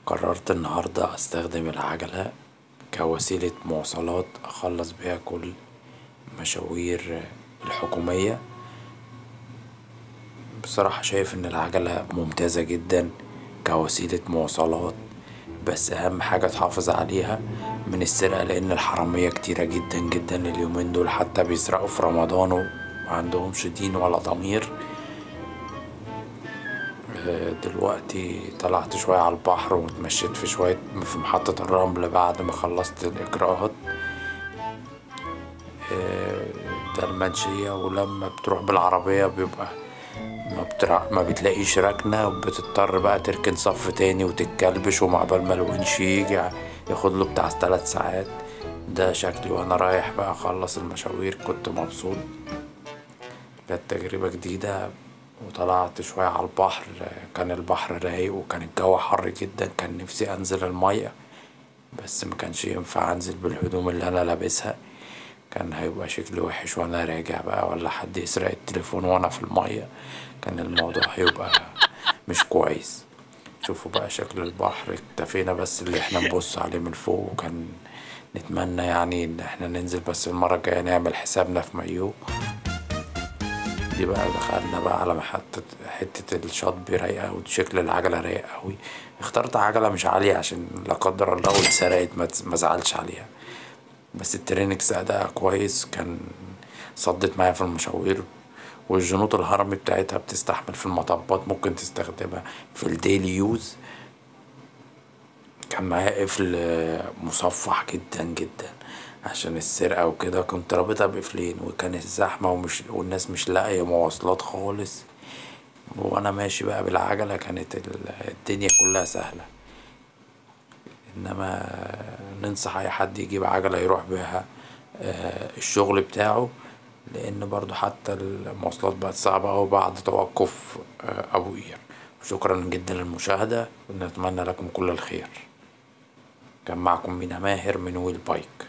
قررت النهاردة استخدم العجلة كوسيلة مواصلات اخلص بيها كل مشاوير الحكومية بصراحة شايف ان العجلة ممتازة جدا كوسيلة مواصلات بس اهم حاجة تحافظ عليها من السرقة لأن الحرامية كتيرة جدا جدا اليومين دول حتى بيسرقوا في رمضان ومعندهمش دين ولا ضمير دلوقتي طلعت شوية على البحر واتمشيت في شوية في محطة الرمل بعد ما خلصت الإجراءات ده المنشية ولما بتروح بالعربية بيبقى ما بتلاقيش ركنة وبتضطر بقى تركن صف تاني وتتكلبش ومعبال ما الونش يجي ياخدله بتاع تلات ساعات ده شكلي وانا رايح بقى اخلص المشاوير كنت مبسوط كانت تجربة جديدة وطلعت شوية على البحر كان البحر رايق وكان الجو حر جدا كان نفسي انزل المايه بس مكانش ينفع انزل بالهدوم اللي انا لابسها كان هيبقى شكلي وحش وانا راجع بقى ولا حد يسرق التليفون وانا في المايه كان الموضوع هيبقى مش كويس شوفوا بقى شكل البحر اكتفينا بس اللي احنا نبص عليه من فوق وكان نتمنى يعني ان احنا ننزل بس المرة الجاية نعمل حسابنا في مايو دي بقى دخلنا بقى على محطة حتة الشاطبي رايقة وشكل العجلة رايق اوي اخترت عجلة مش عالية عشان لا قدر الله لو اتسرقت مزعلش عليها بس الترينكس أداها كويس كان صدت معايا في المشاوير والجنوط الهرمي بتاعتها بتستحمل في المطبات ممكن تستخدمها في الديلي يوز كان معايا قفل مصفح جدا جدا عشان السرقة وكده كنت رابطها بقفلين وكانت زحمة ومش والناس مش لاقية مواصلات خالص وانا ماشي بقى بالعجلة كانت الدنيا كلها سهلة انما ننصح اي حد يجيب عجلة يروح بيها الشغل بتاعه لان برضو حتى المواصلات بقت صعبة اوي بعد توقف ابو قير شكرا جدا للمشاهدة ونتمنى لكم كل الخير كان معكم مينا ماهر من ويل بايك